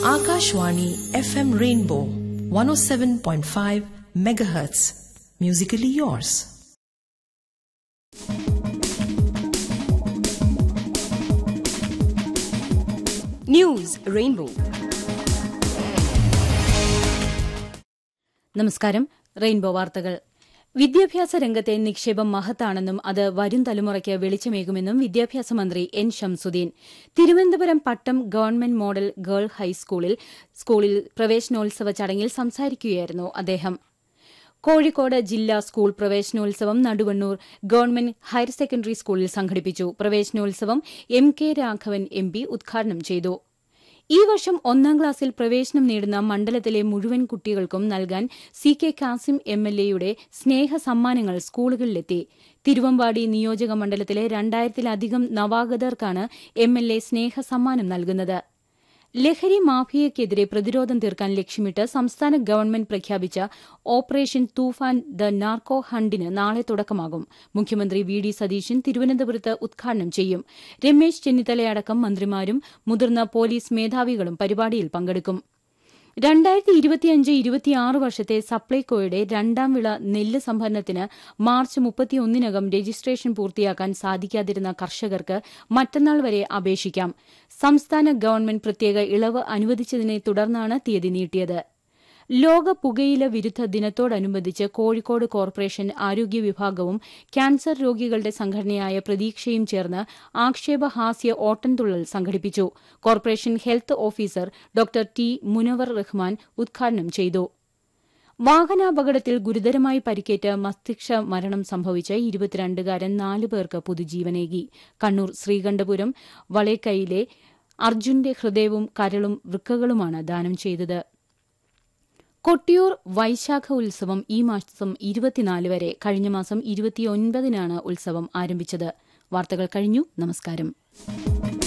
Akashwani FM Rainbow 107.5 megahertz. Musically yours. News rainbow നമസ്കാരം rainbow വാർത്തകൾ വിദ്യാഭ്യാസ രംഗത്തെ നിക്ഷേപം മഹത്താണെന്നും അത് വരും തലമുറയ്ക്ക് വെളിച്ചമേകുമെന്നും വിദ്യാഭ്യാസ മന്ത്രി N Shamsuddin Thiruvananthapuram Pattom government model girl ഹൈസ്കൂളിൽ സ്കൂളിൽ പ്രവേശനോത്സവ ചടങ്ങിൽ സംസാരിക്കുകയായിരുന്നു അദ്ദേഹം കോഴിക്കോട് ജില്ലാ സ്കൂൾ പ്രവേശനോത്സവം നടുവണ്ണൂർ ഗവൺമെന്റ് ഹയർ സെക്കൻഡറി സ്കൂളിൽ സംഘടിപ്പിച്ചു പ്രവേശനോത്സവം M K Raghavan M P ഉദ്ഘാടനം ചെയ്തു ഈ വർഷം ഒന്നാം ക്ലാസ്സിൽ പ്രവേശനം നേടുന്ന മണ്ഡലത്തിലെ മുഴുവൻ കുട്ടികൾക്കും നൽകാൻ C K Kasim M L എയുടെ സ്നേഹ സമ്മാനങ്ങൾ സ്കൂളുകളിലെത്തി തിരുവമ്പാടി നിയോജക മണ്ഡലത്തിലെ രണ്ടായിരത്തിലധികം നവാഗതർക്കാണ് എം എൽ എ സ്നേഹ സമ്മാനം നൽകുന്നത് ലഹരി മാഫിയയ്ക്കെതിരെ പ്രതിരോധം തീർക്കാൻ ലക്ഷ്യമിട്ട് സംസ്ഥാന ഗവൺമെന്റ് പ്രഖ്യാപിച്ച ഓപ്പറേഷൻ തൂഫാൻ ദ നാർക്കോ ഹണ്ടിന് നാളെ തുടക്കമാകും മുഖ്യമന്ത്രി വി ഡി സതീശൻ തിരുവനന്തപുരത്ത് ഉദ്ഘാടനം ചെയ്യും രമേശ് ചെന്നിത്തലയടക്കം മന്ത്രിമാരും മുതിർന്ന പോലീസ് മേധാവികളും പരിപാടിയിൽ പങ്കെടുക്കും രണ്ടായിരത്തി ഇരുപത്തിയഞ്ച് ഇരുപത്തിയാറ് വർഷത്തെ സപ്ലൈകോയുടെ രണ്ടാം വിള നെല്ല് സംഭരണത്തിന് മാർച്ച് മുപ്പത്തിയൊന്നിനകം രജിസ്ട്രേഷൻ പൂർത്തിയാക്കാൻ സാധിക്കാതിരുന്ന കർഷകർക്ക് മറ്റന്നാൾ വരെ അപേക്ഷിക്കാം സംസ്ഥാന ഗവൺമെന്റ് പ്രത്യേക ഇളവ് അനുവദിച്ചതിനെ തുടർന്നാണ് തീയതി നീട്ടിയത് ലോക പുകയില വിരുദ്ധ ദിനത്തോടനുബന്ധിച്ച് കോഴിക്കോട് കോർപ്പറേഷൻ ആരോഗ്യ വിഭാഗവും ക്യാൻസർ രോഗികളുടെ സംഘടനയായ പ്രതീക്ഷയും ചേർന്ന് ആക്ഷേപഹാസ്യ ഓട്ടൻതുള്ളൽ സംഘടിപ്പിച്ചു corporation health officer doctor T Munavar Rahman ഉദ്ഘാടനം ചെയ്തു വാഹനാപകടത്തിൽ ഗുരുതരമായി പരിക്കേറ്റ് മസ്തിഷ്ക മരണം സംഭവിച്ച ഇരുപത്തിരണ്ടുകാരൻ നാല് പേർക്ക് പുതുജീവനേകി കണ്ണൂർ ശ്രീകണ്ഠപുരം വളേക്കൈയിലെ അർജുന്റെ ഹൃദയവും കരളും വൃക്കകളുമാണ് ദാനം ചെയ്തത് കൊട്ടിയൂർ വൈശാഖ ഉത്സവം ഈ മാസം ഇരുപത്തിനാല് വരെ കഴിഞ്ഞ മാസം ഇരുപത്തിയൊൻപതിനാണ് ഉത്സവം ആരംഭിച്ചത് വാർത്തകൾ കഴിഞ്ഞു നമസ്കാരം